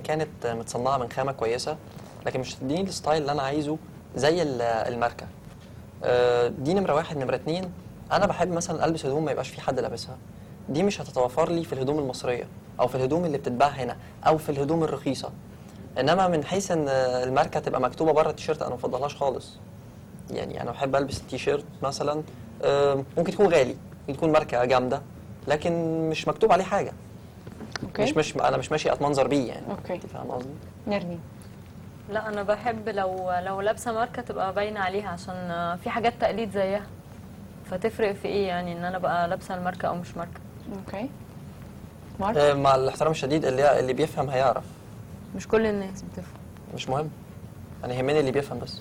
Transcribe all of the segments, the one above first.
كانت متصنعه من خامه كويسه لكن مش هتديني الستايل اللي انا عايزه زي ال- الماركه آه، دي نمره واحد نمره اتنين انا بحب مثلا البس هدوم ما يبقاش في حد لابسها دي مش هتتوفر لي في الهدوم المصريه او في الهدوم اللي بتتباع هنا او في الهدوم الرخيصه انما من حيث ان الماركه تبقى مكتوبه بره التيشيرت انا ما بفضلهاش خالص يعني انا بحب البس التيشيرت مثلا آه، ممكن يكون غالي ممكن يكون ماركه جامده لكن مش مكتوب عليه حاجه اوكي مش مش انا مش ماشي اتمنظر بيه يعني اوكي فاهم قصدي؟ نرمين لا انا بحب لو لو لابسه ماركه تبقى باينه عليها عشان في حاجات تقليد زيها فتفرق في ايه يعني ان انا بقى لابسه الماركه او مش ماركه اوكي مارك آه، مع الاحترام الشديد اللي اللي بيفهم هيعرف مش كل الناس بتفهم مش مهم انا يهمني اللي بيفهم بس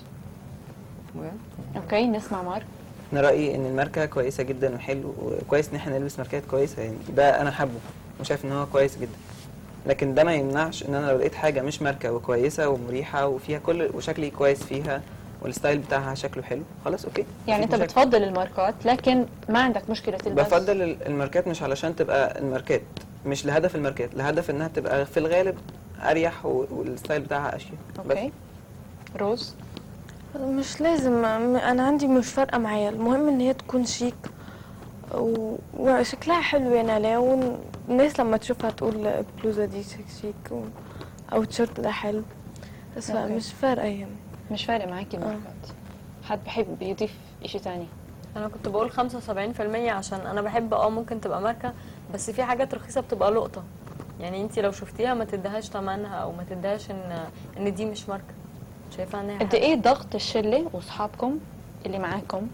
اوكي نسمع مارك انا رايي ان الماركه كويسه جدا وحلو وكويس ان احنا نلبس ماركات كويسه يعني ده انا حابه وشايف ان هو كويس جدا لكن ده ما يمنعش ان انا لو لقيت حاجه مش ماركه وكويسه ومريحه وفيها كل وشكلي كويس فيها والستايل بتاعها شكله حلو خلاص اوكي يعني انت مفيش مشاكل. بتفضل الماركات لكن ما عندك مشكله تلبس بفضل ال- الماركات مش علشان تبقى الماركات مش لهدف الماركات لهدف انها تبقى في الغالب اريح و- والستايل بتاعها اشيك بس اوكي روز مش لازم م- انا عندي مش فارقه معايا المهم ان هي تكون شيك و... وشكلها حلو يعني عليها والناس لما تشوفها تقول البلوزه دي شيك شيك و... او التيشيرت ده حلو بس أوكي. مش فارقه يعني مش فارق معاكي الماركات حد بحب يضيف شيء تاني انا كنت بقول 75% عشان انا بحب اه ممكن تبقى ماركه بس في حاجات رخيصه بتبقى لقطه يعني انت لو شفتيها ما تديهاش ثمنها او ما تديهاش ان ان دي مش ماركه شايفاها ان هي قد حاجة. ايه ضغط الشله واصحابكم اللي معاكم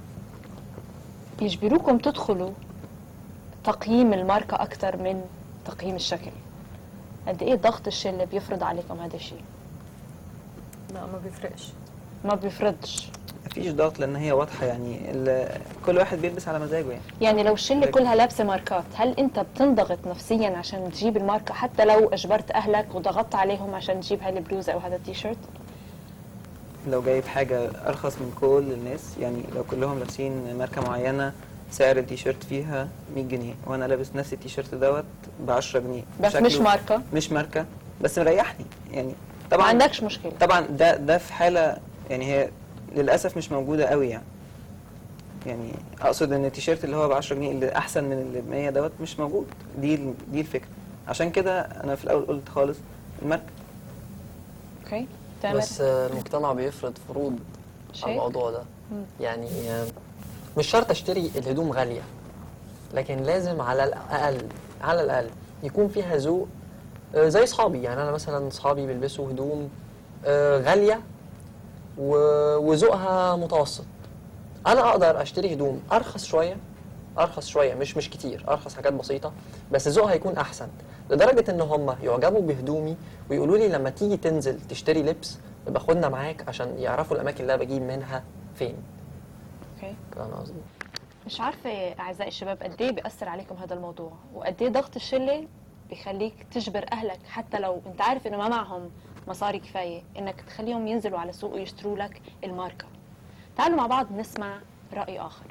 يجبروكم تدخلوا تقييم الماركه اكثر من تقييم الشكل قد ايه ضغط الشله بيفرض عليكم هذا الشيء لا ما بيفرقش ما بيفرضش مفيش ضغط لان هي واضحه يعني ال- كل واحد بيلبس على مزاجه يعني يعني لو الشله كلها لابسه ماركات هل انت بتنضغط نفسيا عشان تجيب الماركه حتى لو اجبرت اهلك وضغطت عليهم عشان تجيب هاي البلوزه او هذا التيشيرت لو جايب حاجة أرخص من كل الناس يعني لو كلهم لابسين ماركة معينة سعر التيشيرت فيها 100 جنيه وأنا لابس نفس التيشيرت دوت ب 10 جنيه بس شكله مش ماركه مش ماركة بس مريحني يعني ما طبعا عندكش مشكله طبعا ده ده في حالة يعني هي للأسف مش موجودة قوي يعني يعني أقصد إن التيشيرت اللي هو ب 10 جنيه اللي أحسن من اللي ب 100 دوت مش موجود دي ال- دي الفكرة عشان كده أنا في الأول قلت خالص الماركة اوكي تامر بس آه، المجتمع بيفرض فروض على شيء الموضوع ده يعني آه، مش شرط اشتري الهدوم غاليه لكن لازم على الاقل على الاقل يكون فيها ذوق آه، زي اصحابي يعني انا مثلا اصحابي بيلبسوا هدوم آه، غاليه و- وذوقها متوسط انا اقدر اشتري هدوم ارخص شويه ارخص شويه مش مش كتير ارخص حاجات بسيطه بس ذوقها يكون احسن لدرجه ان هم يعجبوا بهدومي ويقولوا لي لما تيجي تنزل تشتري لبس يبقى خدنا معاك عشان يعرفوا الاماكن اللي انا بجيب منها فين اوكي فاهم قصدي مش عارفه اعزائي الشباب قد ايه بياثر عليكم هذا الموضوع وقد ايه ضغط الشله بيخليك تجبر اهلك حتى لو انت عارف انه ما معهم مصاري كفايه انك تخليهم ينزلوا على السوق ويشتروا لك الماركه تعالوا مع بعض نسمع راي اخر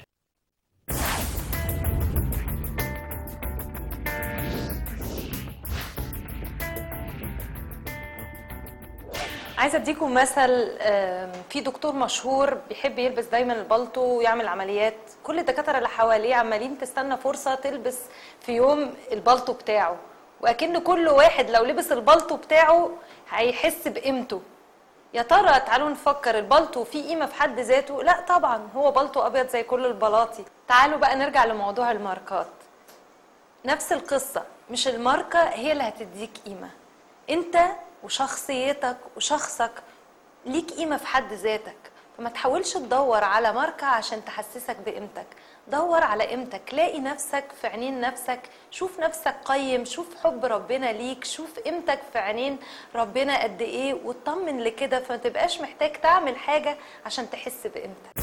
عايزه اديكم مثل آم، في دكتور مشهور بيحب يلبس دايما البلطو ويعمل عمليات كل الدكاتره اللي حواليه عمالين تستنى فرصه تلبس في يوم البلطو بتاعه واكن كل واحد لو لبس البلطو بتاعه هيحس بقيمته يا ترى تعالوا نفكر البلطو فيه قيمه في حد ذاته لا طبعا هو بلطو ابيض زي كل البلاطي تعالوا بقى نرجع لموضوع الماركات نفس القصة مش الماركة هي اللي هتديك قيمة انت وشخصيتك وشخصك ليك قيمة في حد ذاتك فما تحاولش تدور على ماركة عشان تحسسك بقيمتك دور على قيمتك لاقي نفسك في عينين نفسك شوف نفسك قيم شوف حب ربنا ليك شوف قيمتك في عينين ربنا قد ايه واطمن لكده فما تبقاش محتاج تعمل حاجة عشان تحس بقيمتك